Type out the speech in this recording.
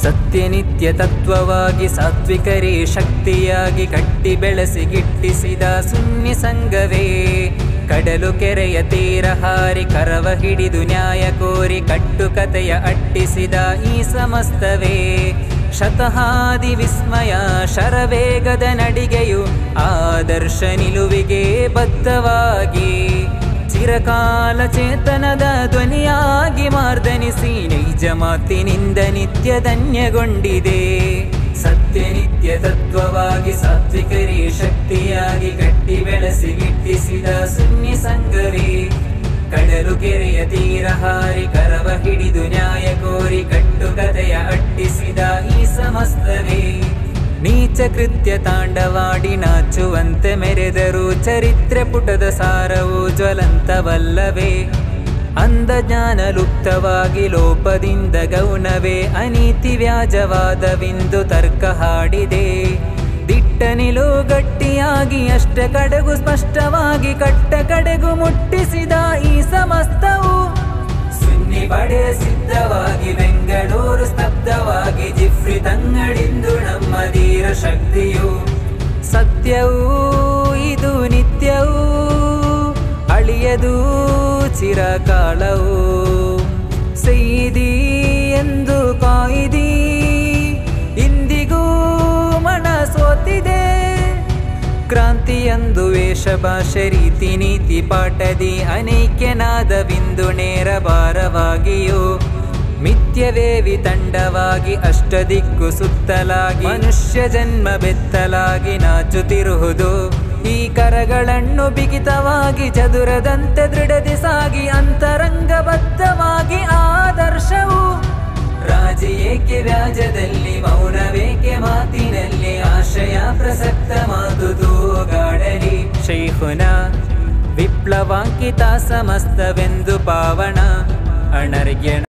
ಸತ್ಯನಿತ್ಯ ತತ್ವವಾಗಿ ಸಾತ್ವಿಕರೇ ಶಕ್ತಿಯಾಗಿ ಕಟ್ಟಿ ಬೆಳೆಸಿ ಗಿಟ್ಟಿಸಿದ ಶೂನ್ಯ ಸಂಘವೇ ಕಡಲು ಕೆರೆಯ ತೀರ ಹಾರಿ ಕರವ ಹಿಡಿದು ನ್ಯಾಯ ಕೋರಿ ಕಟ್ಟುಕತೆಯ ಅಟ್ಟಿಸಿದ ಈ ಸಮಸ್ತವೇ ಶತಹಾದಿ ವಿಸ್ಮಯ ಶರವೇಗದ ನಡಿಗೆಯು ಆದರ್ಶ ನಿಲುವಿಗೆ ಬದ್ಧವಾಗಿ ಚಿರಕಾಲ ಚೇತನದ ಧ್ವನಿಯಾಗಿ ಮಾರ್ದನಿಸಿ ನೈಜ ಮಾತಿನಿಂದ ನಿತ್ಯ ಧನ್ಯಗೊಂಡಿದೆ ಸತ್ಯ ನಿತ್ಯ ತತ್ವವಾಗಿ ಸಾತ್ವಿಕರೇ ಶಕ್ತಿಯಾಗಿ ಗಟ್ಟಿ ಬೆಳೆಸಿ ಗಿಟ್ಟಿಸಿದ ಶೂನ್ಯ ಸಂಘವೇ ಕಡಲು ಕೆರೆಯ ತೀರ ಹಾರಿ ಕರವ ಹಿಡಿದು ನ್ಯಾಯ ಕೋರಿ ಕಟ್ಟುಕತೆಯ ಅಟ್ಟಿಸಿದ ಈ ಸಮಸ್ತವೇ ನೀಚ ಕೃತ್ಯ ತಾಂಡವಾಡಿ ನಾಚುವಂತೆ ಮೆರೆದರು ಚರಿತ್ರೆ ಪುಟದ ಸಾರವು ಜ್ವಲಂತವಲ್ಲವೇ ಅಂದ ಜ್ಞಾನ ಲುಪ್ತವಾಗಿ ಲೋಪದಿಂದ ಗೌನವೇ ಅನೀತಿ ವ್ಯಾಜವಾದವಿಂದು ತರ್ಕ ಹಾಡಿದೆ ದಿಟ್ಟ ನಿಲು ಗಟ್ಟಿಯಾಗಿ ಅಷ್ಟ ಕಡೆಗೂ ಸ್ಪಷ್ಟವಾಗಿ ಕಟ್ಟ ಕಡೆಗೂ ಮುಟ್ಟಿಸಿದ ಈ ಸಮಸ್ತವು ಸುನ್ನಿ ಪಡೆ ಸಿದ್ಧವಾಗಿ ಬೆಂಗಳೂರು ಸ್ತಬ್ಧವಾಗಿ ಜಿಫ್ರಿ ತಂಗಡಿಂದು ನಮ್ಮ ಧೀರ ಶಕ್ತಿಯು ಸತ್ಯವೂ ಇದು ನಿತ್ಯವೂ ಅಳಿಯದು ಚಿರಕಾಲವು ಸೈದಿ ಎಂದು ಕಾಯಿದಿ ಇಂದಿಗೂ ಮನ ಸೋತಿದೆ ಕ್ರಾಂತಿಯಂದು ವೇಷ ಭಾಷೆ ರೀತಿ ನೀತಿ ಪಾಠದಿ ಅನೈಕ್ಯನಾದ ಬಿಂದು ನೇರ ಭಾರವಾಗಿಯೂ ಮಿಥ್ಯವೇ ವಿತಂಡವಾಗಿ ಅಷ್ಟದಿಕ್ಕು ಸುತ್ತಲಾಗಿ ಮನುಷ್ಯ ಜನ್ಮ ಬೆತ್ತಲಾಗಿ ನಾಚುತ್ತಿರುವುದು ಈ ಕರಗಳನ್ನು ಬಿಗಿತವಾಗಿ ಚದುರದಂತೆ ದೃಢದಿ ಸಾಗಿ ಅಂತರಂಗಬದ್ಧವಾಗಿ ಆದರ್ಶವು ರಾಜಿ ಏಕೆ ವ್ಯಾಜದಲ್ಲಿ ಮೌನವೇಕೆ ಮಾತಿನಲ್ಲಿ ಆಶಯ ಪ್ರಸಕ್ತ ಮಾತು ತೂಗಾಡಲಿ ಶೈಖುನ ವಿಪ್ಲವಾಂಕಿತ ಸಮಸ್ತವೆಂದು ಪಾವನ ಅಣರ್ಗೆ